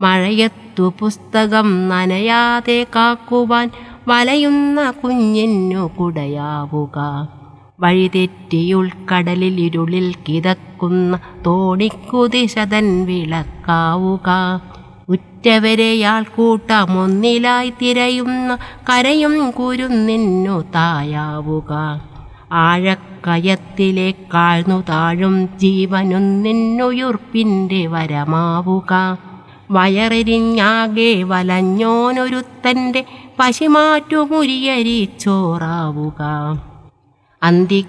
മഴയത്തു പുസ്തകം നനയാതെ കാക്കുവാൻ വലയുന്ന കുഞ്ഞിനു കുടയാവുക വഴിതെറ്റിയുൾക്കടലിൽ ഇരുളിൽ കിതക്കുന്ന തോണിക്കുതിശതൻ വിളക്കാവുക ഉറ്റവരെയാൾ കൂട്ടമൊന്നിലായി തിരയുന്ന കരയും കുരുന്നിന്നു തായാവുക ആഴക്കയത്തിലേക്കാഴ്ന്നു താഴും ജീവനൊന്നിന്നുയുർപ്പിൻ്റെ വരമാവുക വയറെരിഞ്ഞാകെ വലഞ്ഞോനൊരുത്തൻ്റെ പശിമാറ്റുമുരിയരിച്ചോറാവുക അന്തി